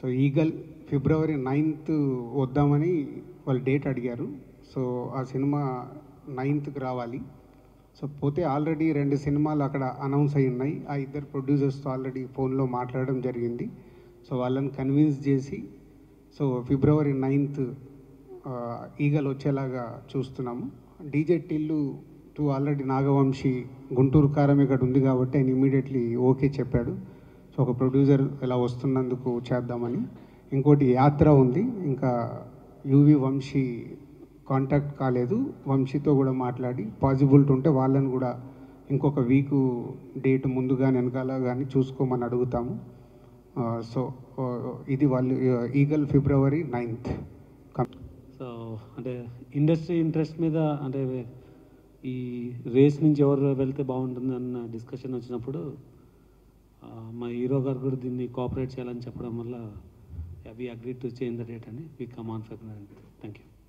so eagle February ninth వద్దామని వాళ్ళు date అడిగారు సో ఆ సినిమా నైన్త్కి రావాలి సో పోతే ఆల్రెడీ రెండు సినిమాలు అక్కడ అనౌన్స్ అయి ఉన్నాయి ఆ ఇద్దరు ప్రొడ్యూసర్స్తో ఆల్రెడీ ఫోన్లో మాట్లాడడం జరిగింది సో వాళ్ళని కన్విన్స్ చేసి సో ఫిబ్రవరి నైన్త్ ఈగల్ వచ్చేలాగా చూస్తున్నాము DJ Tillu two already Nagavamsi Guntur Kaaram ఇక్కడ ఉంది కాబట్టి ఆయన ఇమీడియట్లీ ఓకే చెప్పాడు సో ఒక ప్రొడ్యూసర్ ఇలా వస్తున్నందుకు చేద్దామని ఇంకోటి యాత్ర ఉంది ఇంకా యువి వంశీ కాంటాక్ట్ కాలేదు వంశీతో కూడా మాట్లాడి పాసిబిలిటీ ఉంటే వాళ్ళని కూడా ఇంకొక వీక్ డేట్ ముందుగా వెనకాల కానీ చూసుకోమని అడుగుతాము సో ఇది వాళ్ళు ఈగల్ ఫిబ్రవరి నైన్త్ సో అంటే ఇండస్ట్రీ ఇంట్రెస్ట్ మీద అంటే ఈ రేస్ నుంచి ఎవరు వెళ్తే బాగుంటుంది అన్న డిస్కషన్ వచ్చినప్పుడు ఆ, మా హీరో గారు కూడా దీన్ని కోఆపరేట్ చేయాలని చెప్పడం వల్ల we agree to change the date అని we come on February thank you